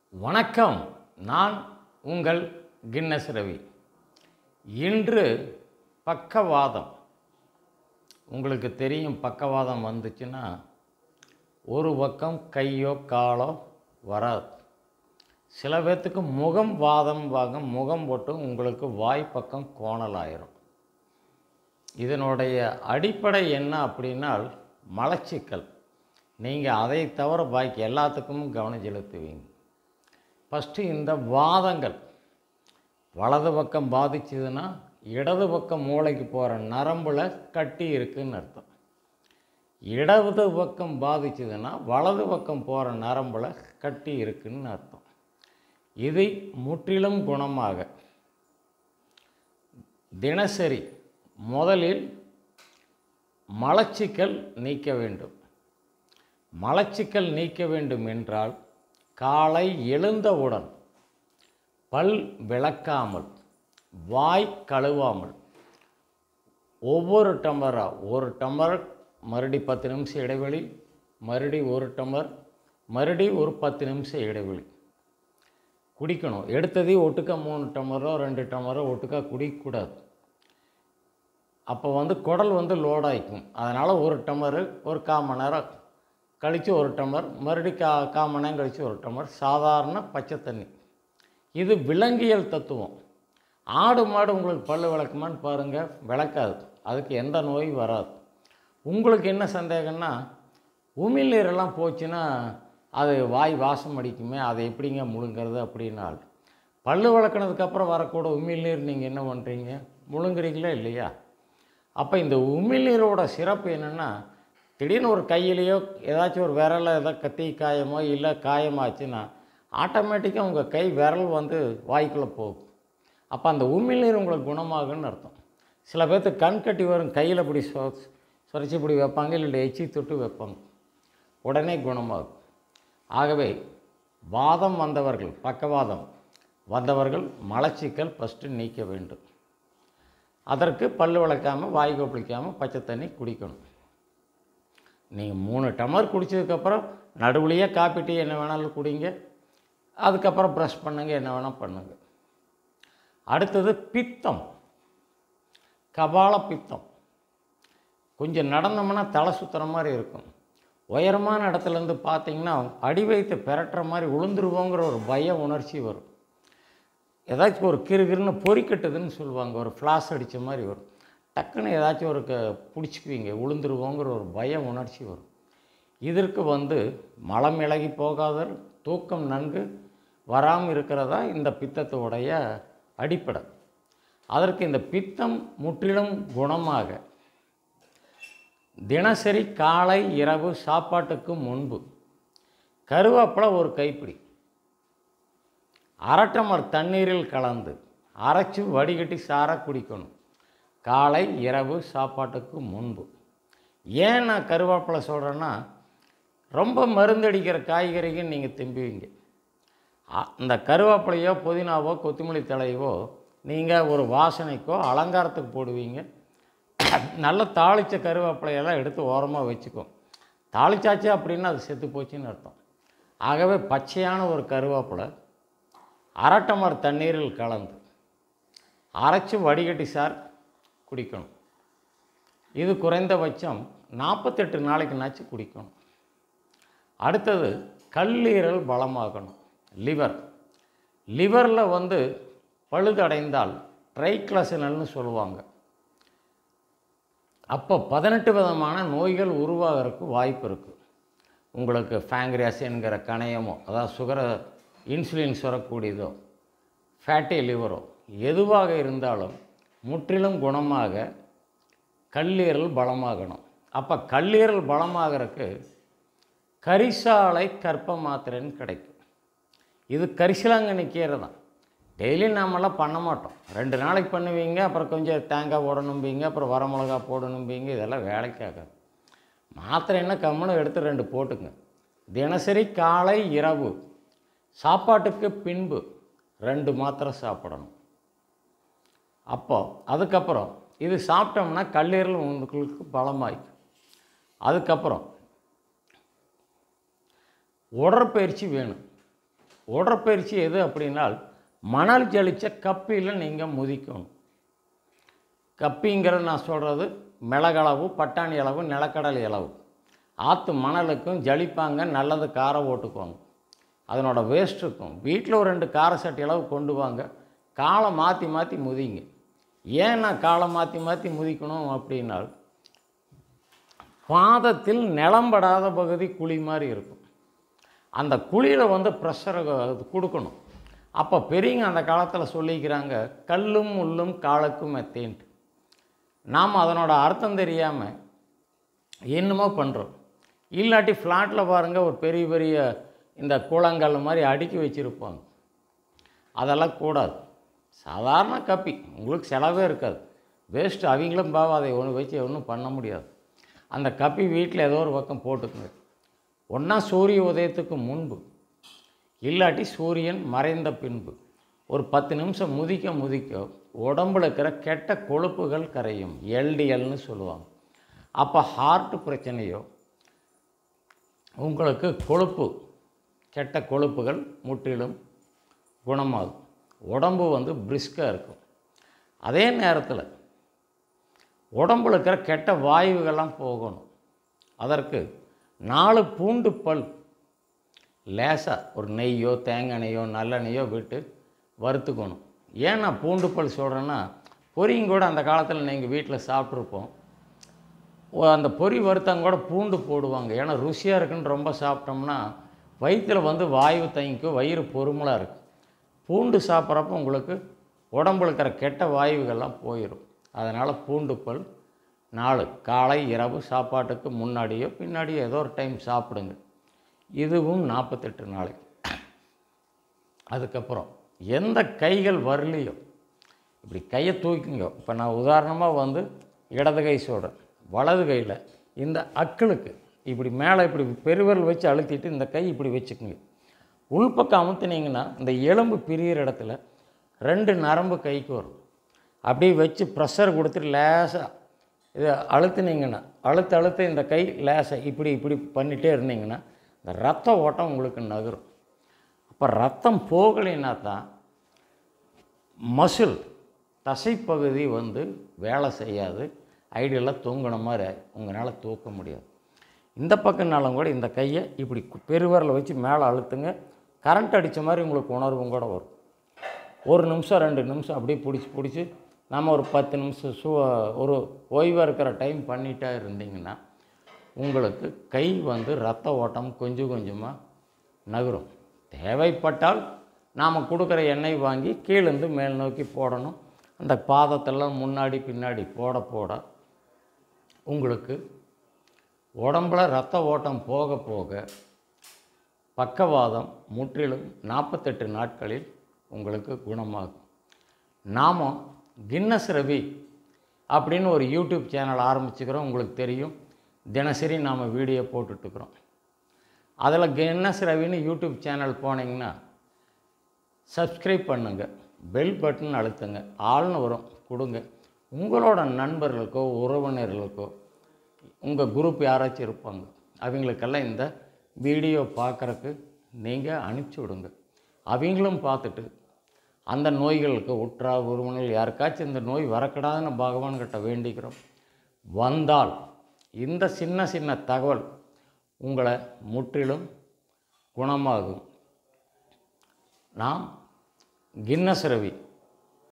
வணக்கம் நான் உங்கள் கின்னஸ் ரவி இன்று பக்கவாதம் உங்களுக்கு தெரியும் பக்கவாதம் வந்துச்சுன்னா ஒரு பக்கம் கையோ காலோ வராது சில பேர்த்துக்கு முகம் வாதம் வாங்க முகம் போட்டு உங்களுக்கு வாய் பக்கம் கோணலாயிரும் இதனுடைய அடிப்படை என்ன அப்படின்னால் மலச்சிக்கல் நீங்கள் அதை தவிர பாக்கி எல்லாத்துக்கும் கவனம் செலுத்துவீங்க ஃபஸ்ட்டு இந்த வாதங்கள் வலது பக்கம் பாதிச்சதுன்னா இடது பக்கம் மூளைக்கு போகிற நரம்பில் கட்டி இருக்குன்னு அர்த்தம் இடது பக்கம் பாதிச்சதுன்னா வலது பக்கம் போகிற நரம்பில் கட்டி இருக்குன்னு அர்த்தம் இதை முற்றிலும் குணமாக தினசரி முதலில் மலச்சிக்கல் நீக்க வேண்டும் மலச்சிக்கல் நீக்க வேண்டும் என்றால் காலை எழுந்தவுடன் பல் விளக்காமல் வாய் கழுவாமல் ஒவ்வொரு டம்ளராக ஒரு டம்ளர் மறுபடி பத்து நிமிஷம் இடைவெளி மறுபடி ஒரு டம்ளர் மறுபடி ஒரு பத்து நிமிஷம் இடைவெளி குடிக்கணும் எடுத்ததையும் ஒட்டுக்கா மூணு டம்ளரோ ரெண்டு டம்ளரோ ஒட்டுக்கா குடிக்கக்கூடாது அப்போ வந்து குடல் வந்து லோடாகிக்கும் அதனால் ஒரு டம்ளர் ஒரு கால் மணி நேரம் கழித்து ஒரு டம்ளர் மறுபடி கா கால் மணி நேரம் கழித்து ஒரு டம்ளர் சாதாரண பச்சை தண்ணி இது விலங்கியல் தத்துவம் ஆடு மாடு உங்களுக்கு பல்லு விளக்குமான்னு பாருங்கள் விளக்காது அதுக்கு எந்த நோயும் வராது உங்களுக்கு என்ன சந்தேகம்னா உமிழ்நீரெல்லாம் போச்சுன்னா அது வாய் வாசம் அடிக்குமே அதை எப்படிங்க முழுங்கிறது அப்படின்னால் பல்லு விளக்குனதுக்கப்புறம் வரக்கூட உமிழ்நீர் நீங்கள் என்ன பண்ணுறீங்க முழுங்குறீங்களா இல்லையா அப்போ இந்த உமிழ்நீரோட சிறப்பு என்னென்னா திடீர்னு ஒரு கையிலையோ ஏதாச்சும் ஒரு விரலில் ஏதாவது கத்தி காயமோ இல்லை காயமாச்சுன்னா ஆட்டோமேட்டிக்காக உங்கள் கை விரல் வந்து வாய்க்குள்ளே போகும் அப்போ அந்த உமிழ்நீர் உங்களுக்கு குணமாகுன்னு அர்த்தம் சில பேர்த்துக்கு கண் கட்டி வரும் கையில் இப்படி சொ சொரைச்சி இப்படி வைப்பாங்க இல்லை எச்சி தொட்டு வைப்பாங்க உடனே குணமாகும் ஆகவே வாதம் வந்தவர்கள் பக்கவாதம் வந்தவர்கள் மலச்சிக்கல் ஃபஸ்ட்டு நீக்க வேண்டும் அதற்கு பல்லு விளக்காமல் வாய் கொப்பளிக்காமல் பச்சை தண்ணி குடிக்கணும் நீங்கள் மூணு டம்ளர் குடித்ததுக்கப்புறம் நடுவுலையே காப்பி டீ என்ன வேணாலும் குடிங்க அதுக்கப்புறம் ப்ரஷ் பண்ணுங்க என்ன வேணால் பண்ணுங்க அடுத்தது பித்தம் கபால பித்தம் கொஞ்சம் நடந்தோம்னா தலை சுற்றுற மாதிரி இருக்கும் உயரமான இடத்துலேருந்து பார்த்தீங்கன்னா அடி வைத்து பெரட்டுற மாதிரி உளுந்துருவோங்கிற ஒரு பய உணர்ச்சி வரும் ஏதாச்சும் ஒரு கிறுகிறுன்னு பொறிக்கட்டுதுன்னு சொல்லுவாங்க ஒரு ஃப்ளாஸ் அடித்த மாதிரி வரும் டக்குன்னு ஏதாச்சும் ஒரு க பிடிச்சிக்குவீங்க உளுந்துருவோங்கிற ஒரு பய உணர்ச்சி வரும் இதற்கு வந்து மலம் இலகி போகாத தூக்கம் நன்கு வராமல் இருக்கிறதா இந்த பித்தத்தோடைய அடிப்படை அதற்கு இந்த பித்தம் முற்றிலும் குணமாக தினசரி காலை இரவு சாப்பாட்டுக்கு முன்பு கருவேப்பிலை ஒரு கைப்பிடி அரட்டமர் தண்ணீரில் கலந்து அரைச்சி வடிகட்டி சார குடிக்கணும் காலை இரவு சாப்பாட்டுக்கு முன்பு ஏன் நான் கருவேப்பிலை சொல்கிறேன்னா ரொம்ப மருந்தடிக்கிற காய்கறிகள் நீங்கள் திம்புவீங்க இந்த கருவேப்பிலையோ புதினாவோ கொத்தமல்லி தலையவோ நீங்கள் ஒரு வாசனைக்கோ அலங்காரத்துக்கு போடுவீங்க நல்ல தாளித்த கருவேப்பிலையெல்லாம் எடுத்து ஓரமாக வச்சுக்கோ தாளிச்சாச்சு அப்படின்னா அது செத்து போச்சுன்னு அர்த்தம் ஆகவே பச்சையான ஒரு கருவேப்பிலை அரட்டமர் தண்ணீரில் கலந்து அரைச்சி வடிகட்டி சார் குடிக்கணும் இது குறைந்தபட்சம் நாற்பத்தெட்டு நாளைக்கு நாச்சு குடிக்கணும் அடுத்தது கல்லீரல் பலமாகணும் லிவர் லிவரில் வந்து பழுதடைந்தால் ட்ரைக்ளசினல்னு சொல்லுவாங்க அப்போ பதினெட்டு விதமான நோய்கள் உருவாகிறதுக்கு வாய்ப்பு இருக்குது உங்களுக்கு ஃபேங்க்ரியாஸ் என்கிற கணையமோ அதாவது சுகரை இன்சுலின் சுரக்கூடியதோ ஃபேட்டி லிவரோ எதுவாக இருந்தாலும் முற்றிலும் குணமாக கல்லீரல் பலமாகணும் அப்போ கல்லீரல் பலமாகறதுக்கு கரிசாலை கற்ப மாத்திரைன்னு கிடைக்கும் இது கரிசலாங்கண்ணி கீரை தான் டெய்லி நாமெல்லாம் பண்ண மாட்டோம் ரெண்டு நாளைக்கு பண்ணுவீங்க அப்புறம் கொஞ்சம் தேங்காய் போடணும்பீங்க அப்புறம் வரமிளகா போடணும்பீங்க இதெல்லாம் வேலைக்கு ஆகாது மாத்திரை என்ன கம்முன்னு எடுத்து ரெண்டு போட்டுங்க தினசரி காலை இரவு சாப்பாட்டுக்கு பின்பு ரெண்டு மாத்திரை சாப்பிடணும் அப்போ அதுக்கப்புறம் இது சாப்பிட்டோம்னா கல்லீரல் உங்களுக்கு பலமாயிக்கும் அதுக்கப்புறம் உடற்பயிற்சி வேணும் உடற்பயிற்சி எது அப்படின்னால் மணல் ஜலிச்ச கப்பியில் நீங்கள் முதிக்கணும் கப்பிங்கிறது நான் சொல்கிறது மிளகளவு பட்டாணி அளவு நிலக்கடலை அளவு ஆற்று மணலுக்கும் ஜலிப்பாங்க நல்லது காரை ஓட்டுக்குவாங்க அதனோட வேஸ்ட் இருக்கும் வீட்டில் ஒரு ரெண்டு கார சட்டி அளவு கொண்டு வாங்க காலை மாற்றி மாற்றி முதிங்க ஏன் நான் காலை மாற்றி மாற்றி முதிக்கணும் அப்படின்னால் பாதத்தில் நிலம்படாத பகுதி குழி மாதிரி இருக்கும் அந்த குழியில் வந்து ப்ரெஷரை கொடுக்கணும் அப்போ பெரியவங்க அந்த காலத்தில் சொல்லிக்கிறாங்க கல்லும் முள்ளும் காலுக்கும் மெத்தேன்ட்டு நாம் அதனோட அர்த்தம் தெரியாமல் என்னமோ பண்ணுறோம் இல்லாட்டி ஃப்ளாட்டில் பாருங்கள் ஒரு பெரிய பெரிய இந்த கூழங்கல் மாதிரி அடுக்கி வச்சுருப்பாங்க அதெல்லாம் கூடாது சாதாரண கப்பி உங்களுக்கு செலவே இருக்காது வேஸ்ட்டு அவங்களும் பாவம் அதை ஒன்று வச்சு ஒன்றும் பண்ண முடியாது அந்த கப்பி வீட்டில் ஏதோ ஒரு பக்கம் போட்டுக்குங்க ஒன்றா சூரிய உதயத்துக்கு முன்பு இல்லாட்டி சூரியன் மறைந்த பின்பு ஒரு பத்து நிமிஷம் முதிக்க முதிக்க உடம்புல இருக்கிற கெட்ட கொழுப்புகள் கரையும் எல்டிஎல்னு சொல்லுவாங்க அப்போ ஹார்ட் பிரச்சனையோ உங்களுக்கு கொழுப்பு கெட்ட கொழுப்புகள் முற்றிலும் குணமாகும் உடம்பு வந்து பிரிஸ்காக இருக்கும் அதே நேரத்தில் உடம்புல இருக்கிற கெட்ட வாயுகள்லாம் போகணும் அதற்கு நாலு பூண்டு பல் லேசாக ஒரு நெய்யோ தேங்காய் நெய்யோ நல்லெண்ணெய்யோ விட்டு வறுத்துக்கணும் ஏன் நான் பூண்டு பல் சொல்கிறேன்னா பொரியும் கூட அந்த காலத்தில் நீங்கள் வீட்டில் சாப்பிட்ருப்போம் ஓ- அந்த பொரி வறுத்தங்க கூட பூண்டு போடுவாங்க ஏன்னா ருசியாக இருக்குன்னு ரொம்ப சாப்பிட்டோம்னா வயிற்றில் வந்து வாயு தங்கிக்கும் வயிறு பொறுமலாக இருக்கும் பூண்டு சாப்பிட்றப்ப உங்களுக்கு உடம்புல இருக்கிற கெட்ட வாயுகள்லாம் போயிடும் அதனால் பூண்டு பல் நாலு காலை இரவு சாப்பாட்டுக்கு முன்னாடியோ பின்னாடியோ ஏதோ ஒரு டைம் சாப்பிடுங்க இதுவும் நாற்பத்தெட்டு நாளைக்கு அதுக்கப்புறம் எந்த கைகள் வரலையோ இப்படி கையை தூக்கிங்க இப்போ நான் உதாரணமாக வந்து இடது கை சொல்கிறேன் வலது கையில் இந்த அக்களுக்கு இப்படி மேலே இப்படி பெருவிரல் வச்சு அழுத்திட்டு இந்த கை இப்படி வச்சுக்குங்க உள்பக்கம் அமுத்துனீங்கன்னா இந்த எலும்பு பிரியிற இடத்துல ரெண்டு நரம்பு கைக்கு வரும் அப்படியே வச்சு ப்ரெஷர் கொடுத்துட்டு லேசாக இதை அழுத்துனீங்கன்னா அழுத்த அழுத்த இந்த கை லேசாக இப்படி இப்படி பண்ணிகிட்டே இருந்தீங்கன்னா இந்த ரத்த ஓட்டம் உங்களுக்கு நகரும் அப்போ ரத்தம் போகலைன்னா தான் மசில் தசைப்பகுதி வந்து வேலை செய்யாது ஐடியெல்லாம் தூங்கின மாதிரி உங்களால் தூக்க முடியாது இந்த பக்கம்னாலும் கூட இந்த கையை இப்படி கு- பெருவிரலை வச்சு மேலே அழுத்துங்க கரண்ட் அடித்த மாதிரி உங்களுக்கு உணர்வும் கூட வரும் ஒரு நிமிஷம் ரெண்டு நிமிஷம் அப்படியே பிடிச்சி பிடிச்சி நம்ம ஒரு பத்து நிமிஷம் சு ஒரு ஓய்வாக இருக்கிற டைம் பண்ணிட்டா இருந்தீங்கன்னா உங்களுக்கு கை வந்து ரத்த ஓட்டம் கொஞ்சம் கொஞ்சமாக நகரும் தேவைப்பட்டால் நாம் கொடுக்குற எண்ணெய் வாங்கி கீழேருந்து மேல் நோக்கி போடணும் அந்த பாதத்தெல்லாம் முன்னாடி பின்னாடி போட போட உங்களுக்கு உடம்புல ரத்த ஓட்டம் போக போக பக்கவாதம் முற்றிலும் நாற்பத்தெட்டு நாட்களில் உங்களுக்கு குணமாகும் நாம் கின்னஸ் ரவி அப்படின்னு ஒரு யூடியூப் சேனல் ஆரம்பிச்சுக்கிறோம் உங்களுக்கு தெரியும் தினசரி நாம் வீடியோ போட்டுட்ருக்குறோம் அதில் கின்னஸ் ரவின்னு யூடியூப் சேனல் போனீங்கன்னா சப்ஸ்கிரைப் பண்ணுங்க பெல் பட்டன் அழுத்துங்க ஆள்னு வரும் கொடுங்க உங்களோட நண்பர்களுக்கோ உறவினர்களுக்கோ உங்கள் குரூப் யாராச்சும் இருப்பாங்க அவங்களுக்கெல்லாம் இந்த வீடியோ பார்க்குறக்கு நீங்கள் அனுப்பிச்சி விடுங்க அவங்களும் பார்த்துட்டு அந்த நோய்களுக்கு உற்றா உறவினர்கள் யாருக்காச்சும் இந்த நோய் வரக்கூடாதுன்னு பகவான்கிட்ட வேண்டிக்கிறோம் வந்தால் இந்த சின்ன சின்ன தகவல் உங்களை முற்றிலும் குணமாகும் நாம் கின்னஸ் ரவி